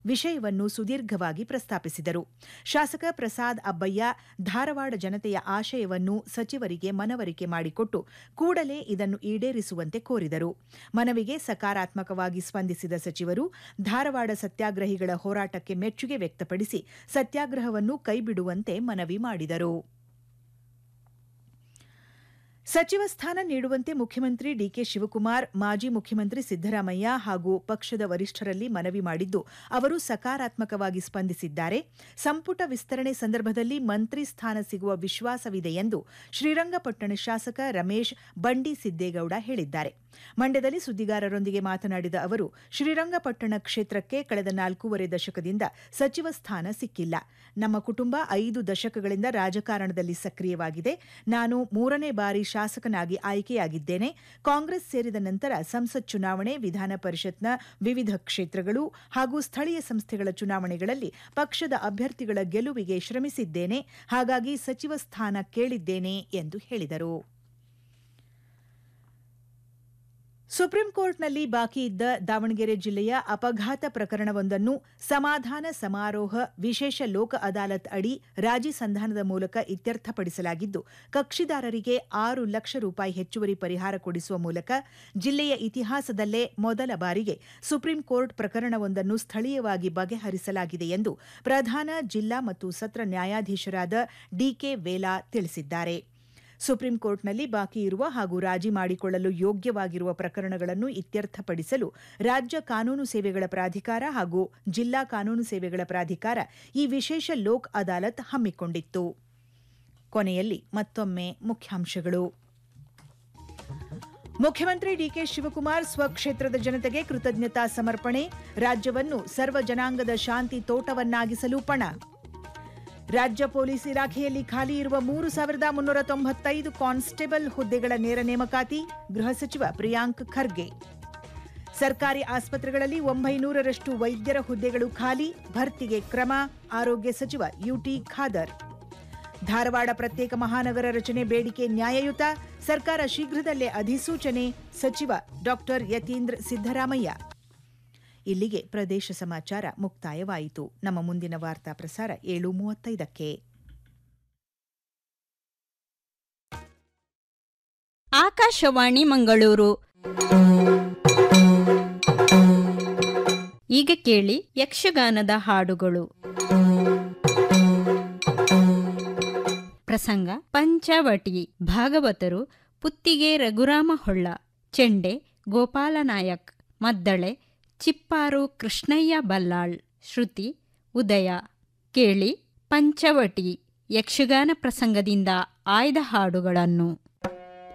ವಿಷಯವನ್ನು ಸುದೀರ್ಘವಾಗಿ ಪ್ರಸ್ತಾಪಿಸಿದರು ಶಾಸಕ ಪ್ರಸಾದ್ ಅಬ್ಬಯ್ಯ ಧಾರವಾಡ ಜನತೆಯ ಆಶಯವನ್ನು ಸಚಿವರಿಗೆ ಮನವರಿಕೆ ಮಾಡಿಕೊಟ್ಟು ಕೂಡಲೇ ಇದನ್ನು ಈಡೇರಿಸುವಂತೆ ಕೋರಿದರು ಮನವಿಗೆ ಸಕಾರಾತ್ಮಕವಾಗಿ ಸ್ಪಂದಿಸಿದ ಸಚಿವರು ಧಾರವಾಡ ಸತ್ಯಾಗ್ರಹಿಗಳ ಹೋರಾಟಕ್ಕೆ ಮೆಚ್ಚುಗೆ ವ್ಯಕ್ತಪಡಿಸಿ ಸತ್ಯಾಗ್ರಹವನ್ನು ಕೈಬಿಡುವಂತೆ ಮನವಿ ಮಾಡಿದರು ಸಚಿವ ಸ್ಥಾನ ನೀಡುವಂತೆ ಮುಖ್ಯಮಂತ್ರಿ ಡಿಕೆ ಶಿವಕುಮಾರ್ ಮಾಜಿ ಮುಖ್ಯಮಂತ್ರಿ ಸಿದ್ದರಾಮಯ್ಯ ಹಾಗೂ ಪಕ್ಷದ ವರಿಷ್ಠರಲ್ಲಿ ಮನವಿ ಮಾಡಿದ್ದು ಅವರು ಸಕಾರಾತ್ಮಕವಾಗಿ ಸ್ಪಂದಿಸಿದ್ದಾರೆ ಸಂಪುಟ ವಿಸ್ತರಣೆ ಸಂದರ್ಭದಲ್ಲಿ ಮಂತ್ರಿ ಸ್ಥಾನ ಸಿಗುವ ವಿಶ್ವಾಸವಿದೆ ಎಂದು ಶ್ರೀರಂಗಪಟ್ಟಣ ಶಾಸಕ ರಮೇಶ್ ಬಂಡಿ ಸಿದ್ದೇಗೌಡ ಹೇಳಿದ್ದಾರೆ ಮಂಡ್ಯದಲ್ಲಿ ಸುದ್ದಿಗಾರರೊಂದಿಗೆ ಮಾತನಾಡಿದ ಅವರು ಶ್ರೀರಂಗಪಟ್ಟಣ ಕ್ಷೇತ್ರಕ್ಕೆ ಕಳೆದ ನಾಲ್ಕೂವರೆ ದಶಕದಿಂದ ಸಚಿವ ಸ್ಥಾನ ಸಿಕ್ಕಿಲ್ಲ ನಮ್ಮ ಕುಟುಂಬ ಐದು ದಶಕಗಳಿಂದ ರಾಜಕಾರಣದಲ್ಲಿ ಸಕ್ರಿಯವಾಗಿದೆ ನಾನು ಮೂರನೇ ಬಾರಿ ಶಾಸಕನಾಗಿ ಆಯ್ಕೆಯಾಗಿದ್ದೇನೆ ಕಾಂಗ್ರೆಸ್ ಸೇರಿದ ನಂತರ ಸಂಸತ್ ಚುನಾವಣೆ ವಿಧಾನ ಪರಿಷತ್ನ ವಿವಿಧ ಕ್ಷೇತ್ರಗಳು ಹಾಗೂ ಸ್ಥಳೀಯ ಸಂಸ್ಥೆಗಳ ಚುನಾವಣೆಗಳಲ್ಲಿ ಪಕ್ಷದ ಅಭ್ಯರ್ಥಿಗಳ ಗೆಲುವಿಗೆ ಶ್ರಮಿಸಿದ್ದೇನೆ ಹಾಗಾಗಿ ಸಚಿವ ಸ್ಥಾನ ಕೇಳಿದ್ದೇನೆ ಎಂದು ಹೇಳಿದರು ಸುಪ್ರೀಂ ಕೋರ್ಟ್ನಲ್ಲಿ ಬಾಕಿ ಇದ್ದ ದಾವಣಗೆರೆ ಜಿಲ್ಲೆಯ ಅಪಘಾತ ಪ್ರಕರಣವೊಂದನ್ನು ಸಮಾಧಾನ ಸಮಾರೋಹ ವಿಶೇಷ ಲೋಕ ಅದಾಲತ್ ಅಡಿ ರಾಜಿ ಸಂಧಾನದ ಮೂಲಕ ಇತ್ಯರ್ಥಪಡಿಸಲಾಗಿದ್ದು ಕಕ್ಷಿದಾರರಿಗೆ ಆರು ಲಕ್ಷ ರೂಪಾಯಿ ಹೆಚ್ಚುವರಿ ಪರಿಹಾರ ಕೊಡಿಸುವ ಮೂಲಕ ಜಿಲ್ಲೆಯ ಇತಿಹಾಸದಲ್ಲೇ ಮೊದಲ ಬಾರಿಗೆ ಸುಪ್ರೀಂ ಕೋರ್ಟ್ ಪ್ರಕರಣವೊಂದನ್ನು ಸ್ಥಳೀಯವಾಗಿ ಬಗೆಹರಿಸಲಾಗಿದೆ ಎಂದು ಪ್ರಧಾನ ಜಿಲ್ಲಾ ಮತ್ತು ಸತ್ರ ನ್ಯಾಯಾಧೀಶರಾದ ಡಿಕೆ ವೇಲಾ ತಿಳಿಸಿದ್ದಾರೆ ಸುಪ್ರೀಂ ಕೋರ್ಟ್ನಲ್ಲಿ ಬಾಕಿ ಇರುವ ಹಾಗೂ ರಾಜಿ ಮಾಡಿಕೊಳ್ಳಲು ಯೋಗ್ಯವಾಗಿರುವ ಪ್ರಕರಣಗಳನ್ನು ಇತ್ಯರ್ಥಪಡಿಸಲು ರಾಜ್ಯ ಕಾನೂನು ಸೇವೆಗಳ ಪ್ರಾಧಿಕಾರ ಹಾಗೂ ಜಿಲ್ಲಾ ಕಾನೂನು ಸೇವೆಗಳ ಪ್ರಾಧಿಕಾರ ಈ ವಿಶೇಷ ಲೋಕ್ ಅದಾಲತ್ ಹಮ್ಮಿಕೊಂಡಿತ್ತು ಕೊನೆಯಲ್ಲಿ ಮತ್ತೊಮ್ಮೆ ಮುಖ್ಯಾಂಶಗಳು ಮುಖ್ಯಮಂತ್ರಿ ಡಿಕೆ ಶಿವಕುಮಾರ್ ಸ್ವಕ್ಷೇತ್ರದ ಜನತೆಗೆ ಕೃತಜ್ಞತಾ ಸಮರ್ಪಣೆ ರಾಜ್ಯವನ್ನು ಸರ್ವ ಜನಾಂಗದ ಶಾಂತಿ ತೋಟವನ್ನಾಗಿಸಲು ಪಣ ರಾಜ್ಯ ಪೊಲೀಸ್ ಇಲಾಖೆಯಲ್ಲಿ ಖಾಲಿ ಇರುವ ಮೂರು ಸಾವಿರದ ಮುನ್ನೂರ ತೊಂಬತ್ತೈದು ಕಾನ್ಸ್ಟೇಬಲ್ ಹುದ್ದೆಗಳ ನೇರ ನೇಮಕಾತಿ ಗೃಹ ಸಚಿವ ಪ್ರಿಯಾಂಕ್ ಖರ್ಗೆ ಸರ್ಕಾರಿ ಆಸ್ಪತ್ರೆಗಳಲ್ಲಿ ಒಂಬೈನೂರರಷ್ಟು ವೈದ್ಯರ ಹುದ್ದೆಗಳು ಖಾಲಿ ಭರ್ತಿಗೆ ಕ್ರಮ ಆರೋಗ್ಯ ಸಚಿವ ಯುಟಿ ಖಾದರ್ ಧಾರವಾಡ ಪ್ರತ್ಯೇಕ ಮಹಾನಗರ ರಚನೆ ಬೇಡಿಕೆ ನ್ಯಾಯಯುತ ಸರ್ಕಾರ ಶೀಘ್ರದಲ್ಲೇ ಅಧಿಸೂಚನೆ ಸಚಿವ ಡಾ ಯತೀಂದ್ರ ಸಿದ್ದರಾಮಯ್ಯ ಇಲ್ಲಿಗೆ ಪ್ರದೇಶ ಸಮಾಚಾರ ಮುಕ್ತಾಯವಾಯಿತು ನಮ್ಮ ಮುಂದಿನ ವಾರ್ತಾ ಪ್ರಸಾರ ಏಳು ಮೂವತ್ತೈದಕ್ಕೆ ಆಕಾಶವಾಣಿ ಮಂಗಳೂರು ಈಗ ಕೇಳಿ ಯಕ್ಷಗಾನದ ಹಾಡುಗಳು ಪ್ರಸಂಗ ಪಂಚವಟಿ ಭಾಗವತರು ಪುತ್ತಿಗೆ ರಘುರಾಮ ಹೊಳ್ಳ ಚೆಂಡೆ ಗೋಪಾಲ ನಾಯಕ್ ಮದ್ದಳೆ ಚಿಪ್ಪಾರು ಕೃಷ್ಣಯ್ಯ ಬಲ್ಲಾಳ್ ಶ್ರುತಿ ಉದಯ ಕೇಳಿ ಪಂಚವಟಿ ಯಕ್ಷಗಾನ ಪ್ರಸಂಗದಿಂದ ಆಯ್ದ ಹಾಡುಗಳನ್ನು